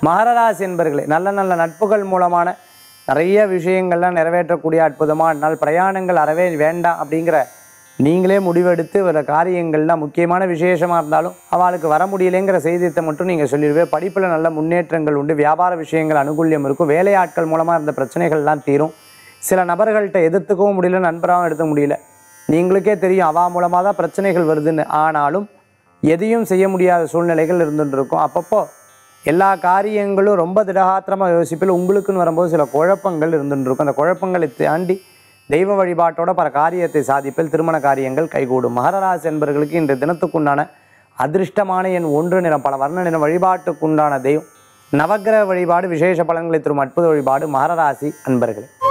மகரராசி என்பர்களே நல்ல நல்ல நட்புகள் மூலமான நிறைய விஷயங்கள்லாம் நிறைவேற்றக்கூடிய அற்புதமான நாள் பிரயாணங்கள் அறவே வேண்டாம் அப்படிங்கிற நீங்களே முடிவெடுத்து வர காரியங்கள்லாம் முக்கியமான விசேஷமாக இருந்தாலும் அவளுக்கு வர முடியலைங்கிற செய்தியத்தை மட்டும் நீங்கள் சொல்லிடுவே படிப்பில் நல்ல முன்னேற்றங்கள் உண்டு வியாபார விஷயங்கள் அனுகூல்யம் இருக்கும் வேலையாட்கள் மூலமாக இருந்த பிரச்சனைகள்லாம் தீரும் சில நபர்கள்ட்ட எதிர்த்துக்கவும் முடியல நண்பராகவும் எடுக்க முடியல நீங்களுக்கே தெரியும் அவா மூலமாக தான் பிரச்சனைகள் வருதுன்னு ஆனாலும் எதையும் செய்ய முடியாத சூழ்நிலைகள் இருந்துட்டு இருக்கும் அப்பப்போ எல்லா காரியங்களும் ரொம்ப திடகாத்திரமாக யோசிப்பில் உங்களுக்குன்னு வரும்போது சில குழப்பங்கள் இருந்துட்டு இருக்கும் அந்த குழப்பங்களை தாண்டி தெய்வ வழிபாட்டோட பல காரியத்தை சாதிப்பில் திருமண காரியங்கள் கைகூடும் மகரராசி என்பவர்களுக்கு இன்றைய தினத்துக்குண்டான அதிர்ஷ்டமான எண் ஒன்று நிறம் பல வர்ண நிறம் வழிபாட்டுக்குண்டான தெய்வம் நவக்கிரக வழிபாடு விசேஷ பலன்களை தரும் அற்புத வழிபாடு மகரராசி அன்பர்களே